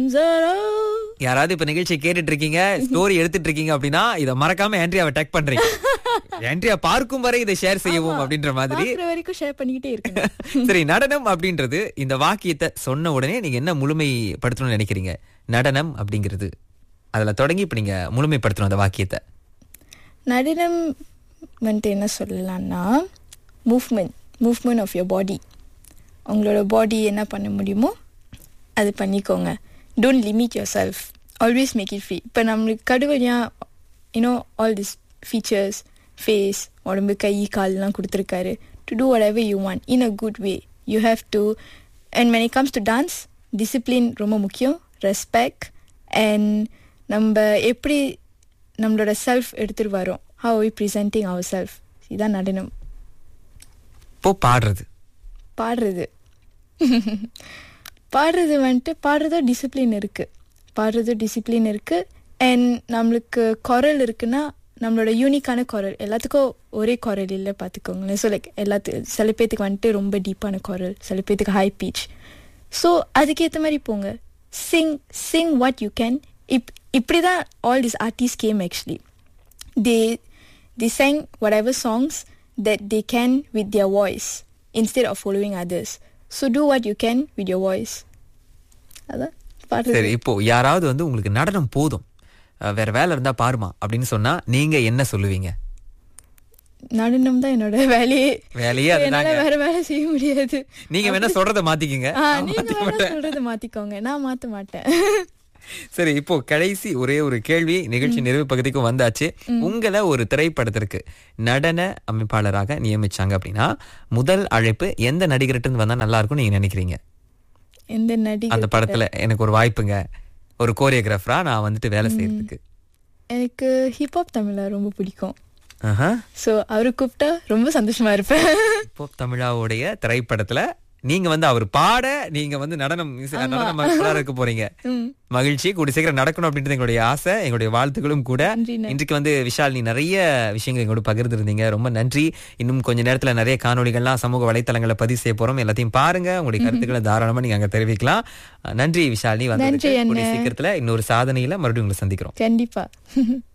யாராவது இப்ப நிகழ்ச்சி கேட்டுட்டு இருக்கீங்க ஸ்டோரி எடுத்துட்டு இருக்கீங்க அப்படின்னா இத மறக்காம ஆண்ட்ரியாவை டேக் பண்றீங்க ஆண்ட்ரியா பார்க்கும் வரை இதை ஷேர் செய்யவும் அப்படின்ற மாதிரி பாக்குற வரைக்கும் ஷேர் பண்ணிக்கிட்டே இருக்கணும் சரி நடனம் அப்படின்றது இந்த வாக்கியத்தை சொன்ன உடனே நீங்க என்ன முழுமைப்படுத்தணும்னு நினைக்கிறீங்க நடனம் அப்படிங்கிறது அதுல தொடங்கி இப்ப நீங்க முழுமைப்படுத்தணும் அந்த வாக்கியத்தை நடனம் வந்துட்டு என்ன சொல்லலாம்னா movement movement of your body உங்களோட பாடி என்ன பண்ண முடியுமோ அது பண்ணிக்கோங்க don't limit yourself always make it free இப்போ நம்மளுக்கு கடுவழியாக you know all this features face உடம்பு கை கால்லாம் கொடுத்துருக்காரு to do whatever ever you want in a good way you have to and when it comes to dance discipline ரொம்ப முக்கியம் respect and நம்ம எப்படி நம்மளோட செல்ஃப் எடுத்துட்டு வரோம் how we presenting our self இதான் நடனம் இப்போ பாடுறது பாடுறது பாடுறது வந்துட்டு பாடுறதோ டிசிப்ளின் இருக்கு பாடுறதோ டிசிப்ளின் இருக்கு அண்ட் நம்மளுக்கு குரல் இருக்குன்னா நம்மளோட யூனிக்கான குரல் எல்லாத்துக்கும் ஒரே குரல் இல்லை பார்த்துக்கோங்களேன் ஸோ லைக் எல்லாத்து சில பேத்துக்கு வந்துட்டு ரொம்ப டீப்பான குரல் சில பேத்துக்கு ஹை பீச் ஸோ அதுக்கேற்ற மாதிரி போங்க sing sing what you can if இப்படி தான் all this artist came actually they they sang whatever songs that they can with their voice instead of following others. So do what you can with your voice. அதான் பாடுறது சரி இப்போ யாராவது வந்து உங்களுக்கு நடனம் போதும் அஹ் வேற வேலை இருந்தா பாருமா அப்படின்னு சொன்னா நீங்க என்ன சொல்லுவீங்க நடனம் தான் என்னோட வேலையே வேலையே என்னால அதுதாங்க வேற வேலை செய்ய முடியாது நீங்க வேணா சொல்றத மாத்திக்கங்க ஆ, நான் நீங்க மாத்திக்க வேணா மாட்டேன். சொல்றதை மாத்திக்கோங்க நான் மாத்த மாட்டேன் சரி இப்போ கடைசி ஒரே ஒரு கேள்வி நிகழ்ச்சி நிறைவு பகுதிக்கும் வந்தாச்சு உங்களை ஒரு திரைப்படத்திற்கு நடன அமைப்பாளராக நியமிச்சாங்க அப்படின்னா முதல் அழைப்பு எந்த நடிகர்கிட்ட இருந்து வந்தா நல்லா இருக்கும்னு நீங்க நினைக்கிறீங்க எந்த அந்த நடிகை படத்துல எனக்கு ஒரு வாய்ப்புங்க ஒரு கோரியோகிராஃபரா நான் வந்துட்டு வேலை செய்யறதுக்கு எனக்கு ஹிப்ஹாப் தமிழா ரொம்ப பிடிக்கும் ஆஹா. ஸோ அவரு கூப்பிட்டா ரொம்ப சந்தோஷமா இருப்பேன் இப்போ தமிழாவுடைய திரைப்படத்துல நீங்க வந்து அவர் பாட நீங்க வந்து நடனம் இசை- நடன அமைப்பாளரா இருக்க போறீங்க ம். மகிழ்ச்சி கூடி சீக்கிரம் நடக்கணும் அப்படின்றது எங்களுடைய ஆசை எங்களுடைய வாழ்த்துக்களும் கூட நன்றி, நன்றி. இன்றைக்கு வந்து விஷால் நீ நிறைய விஷயங்கள் எங்களோட பகிர்ந்திருந்தீங்க ரொம்ப நன்றி இன்னும் கொஞ்ச நேரத்துல நிறைய காணொளிகள்லாம் சமூக வலைத்தளங்களை பதிவு செய்ய போறோம் எல்லாத்தையும் பாருங்க உங்களுடைய கருத்துக்களை தாராளமா நீங்க அங்க தெரிவிக்கலாம் அஹ் நன்றி விஷால் நீ வந்து நன்றி, கூடிய அண்ணே. சீக்கிரத்துல இன்னொரு சாதனையில மறுபடியும் உங்களை சந்திக்கிறோம் கண்டிப்பா